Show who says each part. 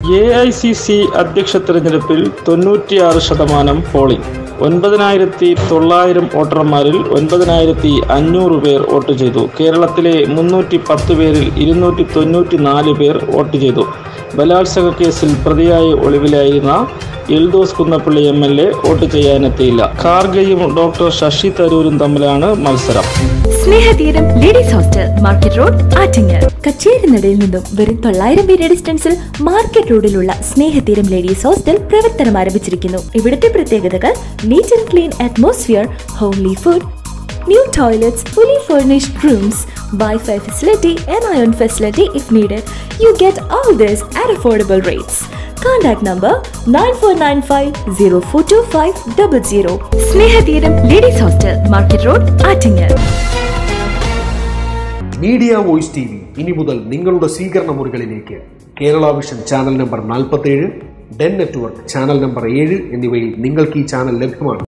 Speaker 1: A I C C അധ്യക്ഷ തെരഞ്ഞെടുപ്പിൽ തൊണ്ണൂറ്റിയാറ് ശതമാനം പോളിംഗ് ഒൻപതിനായിരത്തി തൊള്ളായിരം വോട്ടർമാരിൽ ഒൻപതിനായിരത്തി അഞ്ഞൂറ് പേർ വോട്ട് ചെയ്തു കേരളത്തിലെ മുന്നൂറ്റി പത്ത് പേരിൽ ഇരുന്നൂറ്റി തൊണ്ണൂറ്റി നാല് പേർ വോട്ട് ചെയ്തു ബലാത്സംഗ കേസിൽ പ്രതിയായി ഒളിവിലായിരുന്ന Eldhose Kunnappilly M L A vote ചെയ്യാനെത്തിയില്ല ഖാർഗയും ഡോക്ടർ ശശി തരൂരും തമ്മിലാണ് മത്സരം
Speaker 2: Snehatheeram ladies hostel market road Attingal കച്ചേരിനടയിൽ നിന്നും വെറും തൊള്ളായിരം പേര് ഡിസ്റ്റൻസിൽ മാർക്കറ്റ് റോഡിലുള്ള സ്നേഹതീരം ലേഡീസ് ഹോസ്റ്റൽ പ്രവർത്തനം ആരംഭിച്ചിരിക്കുന്നു ഇവിടുത്തെ പ്രത്യേകതകൾ neat and clean atmosphere homely food new toilets fully furnished rooms wifi facility and iron facility if needed you get all this at affordable rates Contact number 9495 Snehatheeram ladies hostel market road Attingal
Speaker 3: media voice T V ഇനി മുതൽ നിങ്ങളുടെ സ്വീകരണ മുറികളിലേക്ക് Kerala vision channel number നാൽപ്പത്തേഴ് Den network channel number ഏഴ് എന്നിവയിൽ നിങ്ങൾക്ക് ഈ ചാനൽ ലഭ്യമാണ്